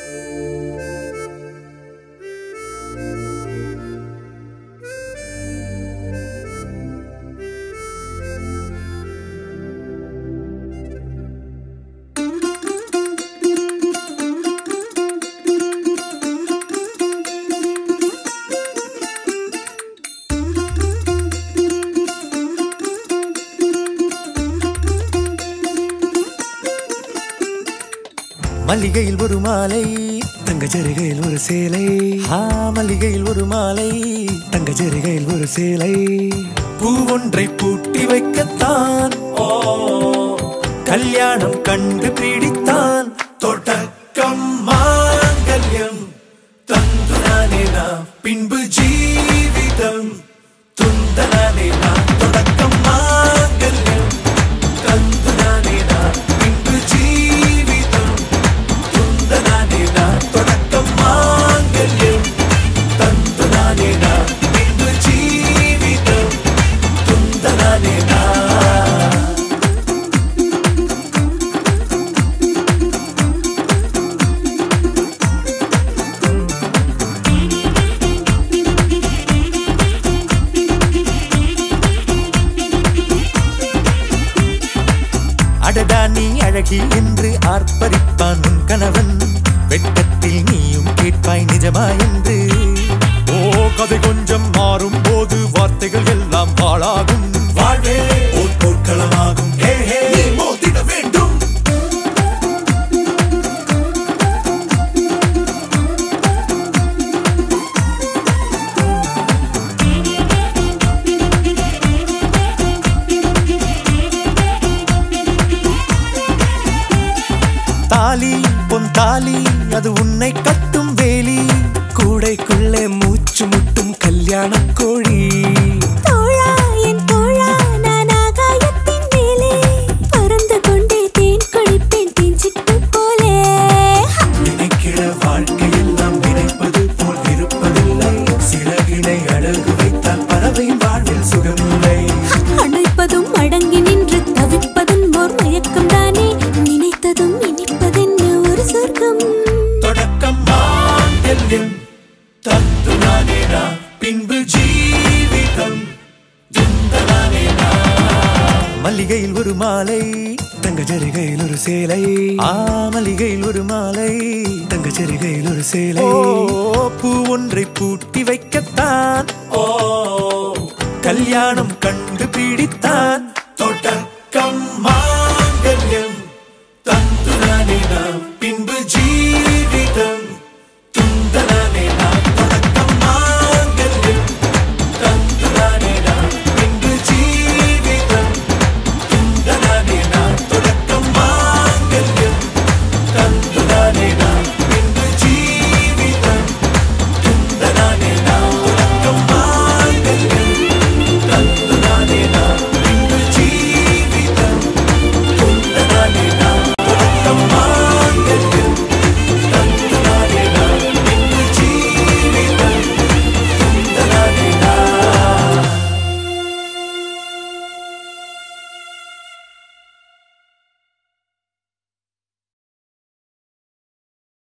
மல்லிகையில் ஒரு மாலை தங்க ஜரிகையில் ஒரு சேலை ஆ மல்லிகையில் ஒரு மாலை தங்க ஜரிகையில் ஒரு சேலை பூ ஒன்றை பூட்டி வைக்கத்தான் ஓ கல்யாணம் கண்டு பிடித்தான் தொடக்கம் மாங்கல்யம் தந்து நானே நான் பின்பு ஜீவிதம் துந்த நானே நான் தொடக்கம் மாங்கல்யம் தந்து நானே நான் பின்பு ஜீவிதம் துந்த நானே நான் தொடக்கம் மாங்கல்யம் தந்து நானே நான் பின்பு ஜீவிதம் துந்த நானே நான் அடடா நீ அழகி என்று ஆர்ப்பரிப்பான் உன் கணவன் வெட்கத்தில் நீயும் கேட்பாய் நிஜமா என்று ஓ கதை கொஞ்சம் மாறும் போது வார்த்தைகள் எல்லாம் பாழாகும் வாழ்வே ஓர் போர்க்களமாகும் ஹே ஹே நீ மோதிட வேண்டும் தாலி பொன் தாலி அது உன்னை கட்டும் வேலி கூடைக்குள்ளே மூச்சு முட்டும் கல்யாண கோழி தோழா என் தோழா நான் ஆகாயத்தின் மேலே பறந்து கொண்டே தேன் குடிப்பேன் தேஞ்சிட்டு போலே நினைக்கிற வாழ்க்கையெல்லாம் நினைப்பது போல் இருப்பதில்லை சிறகினை அழகு வைத்தால் பறவையின் வாழ்வில் சுகமில்லை அணைப்பதும் அடங்கி நின்று தவிப்பதும் ஓர் மயக்கம் தானே நினைத்ததும் இனிப்பதென்ன ஒரு சொர்க்கம் தொடக்கம் மாங்கல்யம் தத்து நானேனா பின்பு ஜீவிதம் துந்தனானேனா மல்லிகையில் ஒரு மாலை தங்க ஜரிகையில் ஒரு சேலை ஆ மல்லிகையில் ஒரு மாலை தங்க ஜரிகையில் ஒரு சேலை ஓ பூ ஒன்றை பூட்டி வைக்கத்தான் ஓ கல்யாணம் கண்டு பிடித்தான் தொடக்கம் மா